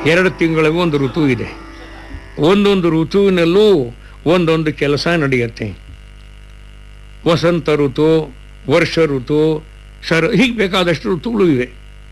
ಎರಡು ತಿಂಗಳಿಗೂ ಒಂದು ಋತು ಇದೆ ಒಂದೊಂದು ಋತುವಿನಲ್ಲೂ ಒಂದೊಂದು ಕೆಲಸ ನಡೆಯುತ್ತೆ ವಸಂತ ಋತು ವರ್ಷ ಋತು ಶರ ಹೀಗೆ ಬೇಕಾದಷ್ಟು ಋತುಗಳು ಇವೆ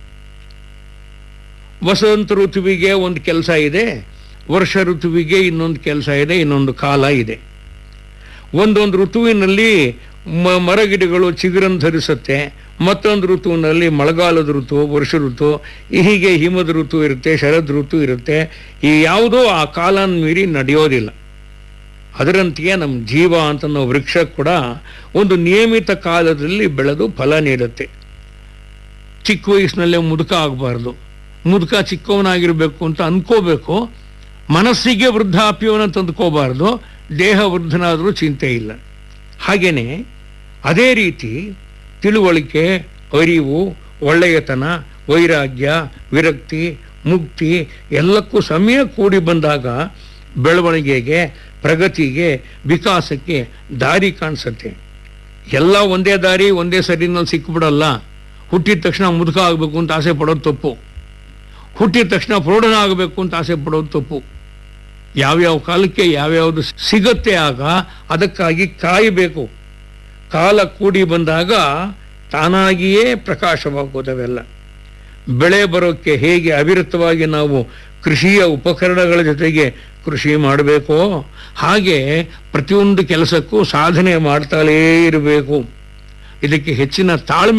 ವಸಂತ ಋತುವಿಗೆ ಒಂದು ಕೆಲಸ ಇದೆ ವರ್ಷ ಋತುವಿಗೆ ಇನ್ನೊಂದು ಕೆಲಸ ಇದೆ ಇನ್ನೊಂದು ಕಾಲ ಇದೆ ಒಂದೊಂದು ಋತುವಿನಲ್ಲಿ ಮ ಮರಗಿಡಗಳು ಚಿಗುರನ್ನು ಧರಿಸುತ್ತೆ ಮತ್ತೊಂದು ಋತುವಿನಲ್ಲಿ ಮಳೆಗಾಲದ ಋತು ವರ್ಷ ಋತು ಹೀಗೆ ಹಿಮದ ಋತು ಇರುತ್ತೆ ಶರದ್ ಋತು ಇರುತ್ತೆ ಈ ಯಾವುದೋ ಆ ಕಾಲನ ಮೀರಿ ನಡೆಯೋದಿಲ್ಲ ಅದರಂತೆಯೇ ನಮ್ಮ ಜೀವ ಅಂತ ನಾವು ವೃಕ್ಷ ಕೂಡ ಒಂದು ನಿಯಮಿತ ಕಾಲದಲ್ಲಿ ಬೆಳೆದು ಫಲ ನೀಡುತ್ತೆ ಚಿಕ್ಕ ವಯಸ್ಸಿನಲ್ಲೇ ಮುದುಕ ಆಗಬಾರ್ದು ಮುದುಕ ಚಿಕ್ಕವನಾಗಿರ್ಬೇಕು ಅಂತ ಅನ್ಕೋಬೇಕು ಮನಸ್ಸಿಗೆ ವೃದ್ಧಾಪ್ಯವನ್ನು ತಂದುಕೋಬಾರ್ದು ದೇಹ ವೃದ್ಧನಾದರೂ ಚಿಂತೆ ಇಲ್ಲ ಹಾಗೇನೆ ಅದೇ ರೀತಿ ತಿಳುವಳಿಕೆ ಅರಿವು ಒಳ್ಳೆಯತನ ವೈರಾಗ್ಯ ವಿರಕ್ತಿ ಮುಕ್ತಿ ಎಲ್ಲಕ್ಕೂ ಸಮಯ ಕೂಡಿ ಬಂದಾಗ ಬೆಳವಣಿಗೆಗೆ ಪ್ರಗತಿಗೆ ವಿಕಾಸಕ್ಕೆ ದಾರಿ ಕಾಣಿಸುತ್ತೆ ಎಲ್ಲ ಒಂದೇ ದಾರಿ ಒಂದೇ ಸರಿನಲ್ಲಿ ಸಿಕ್ಬಿಡಲ್ಲ ಹುಟ್ಟಿದ ತಕ್ಷಣ ಮುದುಕ ಆಗಬೇಕು ಅಂತ ಆಸೆ ಪಡೋದು ತಪ್ಪು ಹುಟ್ಟಿದ ತಕ್ಷಣ ಪ್ರೌಢನ ಆಗಬೇಕು ಅಂತ ಆಸೆ ಪಡೋದು ತಪ್ಪು ಯಾವ್ಯಾವ ಕಾಲಕ್ಕೆ ಯಾವ್ಯಾವುದು ಸಿಗತ್ತೆ ಆಗ ಅದಕ್ಕಾಗಿ ಕಾಯಬೇಕು ಕಾಲ ಕೂಡಿ ಬಂದಾಗ ತಾನಾಗಿಯೇ ಪ್ರಕಾಶವಾಗೋದವೆಲ್ಲ ಬೆಳೆ ಬರೋಕ್ಕೆ ಹೇಗೆ ಅವಿರತವಾಗಿ ನಾವು ಕೃಷಿಯ ಉಪಕರಣಗಳ ಜೊತೆಗೆ ಕೃಷಿ ಮಾಡಬೇಕೋ ಹಾಗೆ ಪ್ರತಿಯೊಂದು ಕೆಲಸಕ್ಕೂ ಸಾಧನೆ ಮಾಡ್ತಾಲೇ ಇರಬೇಕು ಇದಕ್ಕೆ ಹೆಚ್ಚಿನ ತಾಳ್ಮೆ